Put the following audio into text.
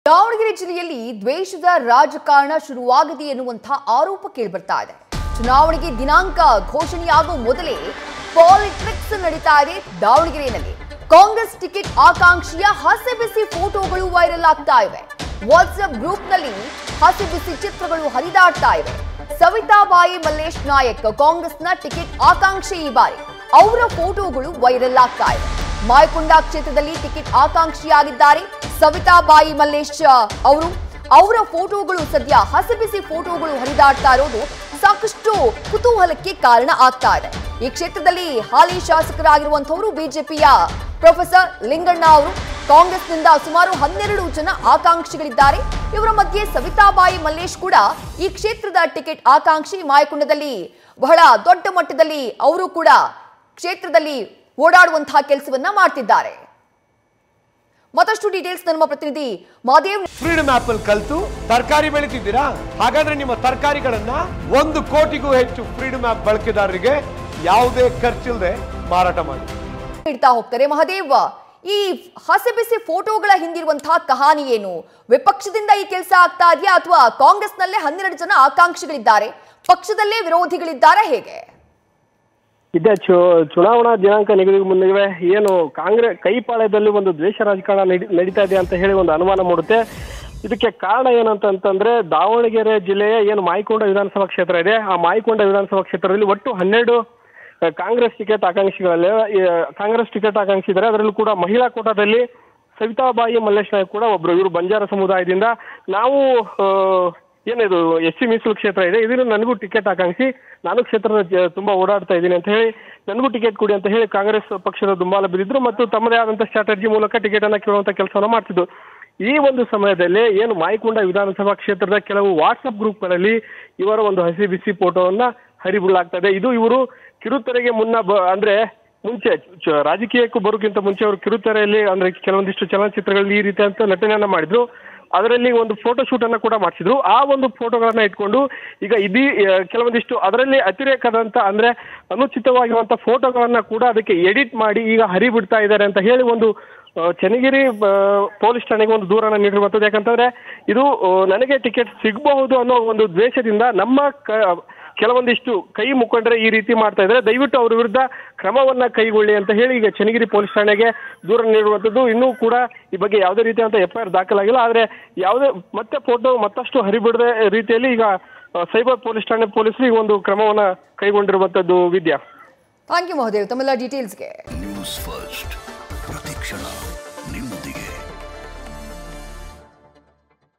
ದಾವಣಗೆರೆ ಜಿಲ್ಲೆಯಲ್ಲಿ ದ್ವೇಷದ ರಾಜಕಾರಣ ಶುರುವಾಗಿದೆ ಎನ್ನುವಂತಹ ಆರೋಪ ಕೇಳಿಬರ್ತಾ ಇದೆ ಚುನಾವಣೆಗೆ ದಿನಾಂಕ ಘೋಷಣೆಯಾಗುವ ಮೊದಲೇ ಪಾಲಿಟಿಕ್ಸ್ ನಡೀತಾ ಇದೆ ದಾವಣಗೆರೆಯಲ್ಲಿ ಕಾಂಗ್ರೆಸ್ ಟಿಕೆಟ್ ಆಕಾಂಕ್ಷಿಯ ಹಸಿ ಬಿಸಿ ಫೋಟೋಗಳು ವೈರಲ್ ಆಗ್ತಾ ಇವೆ ವಾಟ್ಸ್ಆಪ್ ಗ್ರೂಪ್ನಲ್ಲಿ ಹಸಿ ಬಿಸಿ ಚಿತ್ರಗಳು ಹರಿದಾಡ್ತಾ ಇವೆ ಸವಿತಾಬಾಯಿ ಮಲ್ಲೇಶ್ ನಾಯಕ್ ಕಾಂಗ್ರೆಸ್ನ ಟಿಕೆಟ್ ಆಕಾಂಕ್ಷಿ ಈ ಬಾರಿ ಅವರ ಫೋಟೋಗಳು ವೈರಲ್ ಆಗ್ತಾ ಇವೆ ಮಾಯಕೊಂಡ ಕ್ಷೇತ್ರದಲ್ಲಿ ಟಿಕೆಟ್ ಆಕಾಂಕ್ಷಿಯಾಗಿದ್ದಾರೆ ಸವಿತಾಬಾಯಿ ಮಲ್ಲೇಶ್ ಅವರು ಅವರ ಫೋಟೋಗಳು ಸದ್ಯ ಹಸಿ ಬಿಸಿ ಫೋಟೋಗಳು ಹರಿದಾಡ್ತಾ ಇರೋದು ಸಾಕಷ್ಟು ಕುತೂಹಲಕ್ಕೆ ಕಾರಣ ಆಗ್ತಾ ಇದೆ ಈ ಕ್ಷೇತ್ರದಲ್ಲಿ ಹಾಲಿ ಶಾಸಕರಾಗಿರುವಂತವರು ಬಿಜೆಪಿಯ ಪ್ರೊಫೆಸರ್ ಲಿಂಗಣ್ಣ ಅವರು ಕಾಂಗ್ರೆಸ್ನಿಂದ ಸುಮಾರು ಹನ್ನೆರಡು ಜನ ಆಕಾಂಕ್ಷಿಗಳಿದ್ದಾರೆ ಇವರ ಮಧ್ಯೆ ಸವಿತಾಬಾಯಿ ಮಲ್ಲೇಶ್ ಕೂಡ ಈ ಕ್ಷೇತ್ರದ ಟಿಕೆಟ್ ಆಕಾಂಕ್ಷಿ ಮಾಯಕೊಂಡದಲ್ಲಿ ಬಹಳ ದೊಡ್ಡ ಮಟ್ಟದಲ್ಲಿ ಅವರು ಕೂಡ ಕ್ಷೇತ್ರದಲ್ಲಿ ಓಡಾಡುವಂತಹ ಕೆಲಸವನ್ನ ಮಾಡ್ತಿದ್ದಾರೆ ಮತ್ತಷ್ಟು ಡೀಟೇಲ್ಸ್ ನಮ್ಮ ಪ್ರತಿನಿಧಿ ಮಹಾದೇವ್ ಫ್ರೀಡಮ್ ಆಪ್ ಅಲ್ಲಿ ಕಲ್ತು ತರಕಾರಿ ಬೆಳಿತಿದ್ದೀರಾ ಹಾಗಾದ್ರೆ ನಿಮ್ಮ ತರಕಾರಿಗಳನ್ನ ಒಂದು ಕೋಟಿಗೂ ಹೆಚ್ಚು ಫ್ರೀಡಮ್ ಆಪ್ ಬಳಕೆದಾರರಿಗೆ ಯಾವುದೇ ಖರ್ಚಿಲ್ಲದೆ ಮಾರಾಟ ಮಾಡಿ ಇಡ್ತಾ ಹೋಗ್ತಾರೆ ಮಹದೇವ್ ಈ ಹಸಿ ಬಿಸಿ ಫೋಟೋಗಳ ಹಿಂದಿರುವಂತಹ ಕಹಾನಿ ಏನು ವಿಪಕ್ಷದಿಂದ ಈ ಕೆಲಸ ಆಗ್ತಾ ಇದೆಯಾ ಅಥವಾ ಕಾಂಗ್ರೆಸ್ನಲ್ಲೇ ಹನ್ನೆರಡು ಜನ ಆಕಾಂಕ್ಷಿಗಳಿದ್ದಾರೆ ಪಕ್ಷದಲ್ಲೇ ವಿರೋಧಿಗಳಿದ್ದಾರೆ ಹೇಗೆ ಇದೇ ಚು ಚುನಾವಣಾ ದಿನಾಂಕ ನಿಗದಿಗೆ ಮುನ್ನವೇ ಏನು ಕಾಂಗ್ರೆಸ್ ಕೈಪಾಳ್ಯದಲ್ಲಿ ಒಂದು ದ್ವೇಷ ರಾಜಕಾರಣ ನಡಿ- ನಡೀತಾ ಇದೆ ಅಂತ ಹೇಳಿ ಒಂದು ಅನುಮಾನ ಮೂಡುತ್ತೆ ಇದಕ್ಕೆ ಕಾರಣ ಏನಂತಂತಂದ್ರೆ ದಾವಣಗೆರೆ ಜಿಲ್ಲೆಯ ಏನು ಮಾಯಕೊಂಡ ವಿಧಾನಸಭಾ ಕ್ಷೇತ್ರ ಇದೆ ಆ ಮಾಯಕೊಂಡ ವಿಧಾನಸಭಾ ಕ್ಷೇತ್ರದಲ್ಲಿ ಒಟ್ಟು ಹನ್ನೆರಡು ಆ, ಕಾಂಗ್ರೆಸ್ ಟಿಕೆಟ್ ಆಕಾಂಕ್ಷಿಗಳಲ್ಲಿ ಈ, ಕಾಂಗ್ರೆಸ್ ಟಿಕೆಟ್ ಆಕಾಂಕ್ಷಿ ಇದ್ದಾರೆ ಅದರಲ್ಲೂ ಕೂಡ ಮಹಿಳಾ ಕೋಟಾದಲ್ಲಿ ಸವಿತಾಬಾಯಿ ಮಲ್ಲೇಶ್ ನಾಯಕ್ ಕೂಡ ಒಬ್ರು ಇವರು ಬಂಜಾರ ಸಮುದಾಯದಿಂದ ನಾವು ಆ, ಏನಿದು ಎಸ್ ಸಿ ಮೀಸಲು ಕ್ಷೇತ್ರ ಇದೆ ಇದನ್ನು ನನಗೂ ಟಿಕೆಟ್ ಆಕಾಂಕ್ಷಿ ನಾನು ಕ್ಷೇತ್ರದ ಜ- ತುಂಬಾ ಓಡಾಡ್ತಾ ಇದ್ದೀನಿ ಅಂತ ಹೇಳಿ ನನಗೂ ಟಿಕೆಟ್ ಕೊಡಿ ಅಂತ ಹೇಳಿ ಕಾಂಗ್ರೆಸ್ ಪಕ್ಷದ ದುಂಬಾಲ ಬಿದ್ದಿದ್ರು ಮತ್ತು ತಮ್ಮದೇ ಆದಂತಹ ಸ್ಟ್ರಾಟಜಿ ಮೂಲಕ ಟಿಕೆಟ್ ಅನ್ನ ಕೇಳುವಂತ ಕೆಲಸವನ್ನ ಮಾಡ್ತಿದ್ದು ಈ ಒಂದು ಸಮಯದಲ್ಲಿ ಏನು ಮಾಯಕೊಂಡ ವಿಧಾನಸಭಾ ಕ್ಷೇತ್ರದ ಕೆಲವು ವಾಟ್ಸ್ಆಪ್ ಗ್ರೂಪ್ಗಳಲ್ಲಿ ಇವರ ಒಂದು ಹಸಿ ಬಿಸಿ ಫೋಟೋವನ್ನ ಹರಿಬಿಡಲಾಗ್ತದೆ ಇದು ಇವರು ಕಿರುತೆರೆಗೆ ಮುನ್ನ ಬ- ಅಂದ್ರೆ ಮುಂಚೆ ಚ- ರಾಜಕೀಯಕ್ಕೂ ಬರೋಕ್ಕಿಂತ ಮುಂಚೆ ಅವರು ಕಿರುತೆರೆಯಲ್ಲಿ ಅಂದ್ರೆ ಕೆಲವೊಂದಿಷ್ಟು ಚಲನಚಿತ್ರಗಳಲ್ಲಿ ಈ ರೀತಿಯಂತ ನಟನೆಯನ್ನ ಮಾಡಿದ್ರು ಅದರಲ್ಲಿ ಒಂದು ಫೋಟೋ ಶೂಟ್ ಅನ್ನ ಕೂಡ ಮಾಡಿಸಿದ್ರು ಆ ಒಂದು ಫೋಟೋಗಳನ್ನ ಇಟ್ಕೊಂಡು ಈಗ ಇದೀ ಆ, ಕೆಲವೊಂದಿಷ್ಟು ಅದರಲ್ಲಿ ಅತಿರೇಕದಂತ ಅಂದ್ರೆ ಅನುಚಿತವಾಗಿರುವಂತ ಫೋಟೋಗಳನ್ನ ಕೂಡ ಅದಕ್ಕೆ ಎಡಿಟ್ ಮಾಡಿ ಈಗ ಹರಿಬಿಡ್ತಾ ಇದ್ದಾರೆ ಅಂತ ಹೇಳಿ ಒಂದು ಆ, ಚನ್ನಗಿರಿ ಆ, ಪೊಲೀಸ್ ಠಾಣೆಗೆ ಒಂದು ದೂರನ್ನ ನೀಡಿರುವಂತದ್ದು ಯಾಕಂತಂದ್ರೆ ಇದು ಆ, ನನಗೆ ಟಿಕೆಟ್ ಸಿಗಬಹುದು ಅನ್ನೋ ಒಂದು ದ್ವೇಷದಿಂದ ನಮ್ಮ ಕ- ಕೆಲವೊಂದಿಷ್ಟು ಕೈ ಮುಖಂಡರೆ ಈ ರೀತಿ ಮಾಡ್ತಾ ಇದ್ದಾರೆ ದಯವಿಟ್ಟು ಅವ್ರ ವಿರುದ್ಧ ಕ್ರಮವನ್ನ ಕೈಗೊಳ್ಳಿ ಅಂತ ಹೇಳಿ ಈಗ ಚನ್ನಗಿರಿ ಪೊಲೀಸ್ ಠಾಣೆಗೆ ದೂರ ನೀಡುವಂಥದ್ದು ಇನ್ನೂ ಕೂಡ ಈ ಬಗ್ಗೆ ಯಾವುದೇ ರೀತಿಯಾದಂಥ ಎಫ್ ಐ ಆರ್ ದಾಖಲಾಗಿಲ್ಲ ಆದರೆ ಯಾವುದೇ ಮತ್ತೆ ಫೋಟೋ ಮತ್ತಷ್ಟು ಹರಿಬಿಡದ ರೀತಿಯಲ್ಲಿ ಈಗ ಆ, ಸೈಬರ್ ಪೊಲೀಸ್ ಠಾಣೆ ಪೊಲೀಸರು ಈ ಒಂದು ಕ್ರಮವನ್ನ ಕೈಗೊಂಡಿರುವಂಥದ್ದು ವಿದ್ಯಾ ಥ್ಯಾಂಕ್ ಯು ಮಹದೇವ್ ತಮ್ಮೆಲ್ಲ ಡೀಟೇಲ್ಸ್ಗೆ ನ್ಯೂಸ್ ಫಸ್ಟ್ ಪ್ರತಿಕ್ಷಣ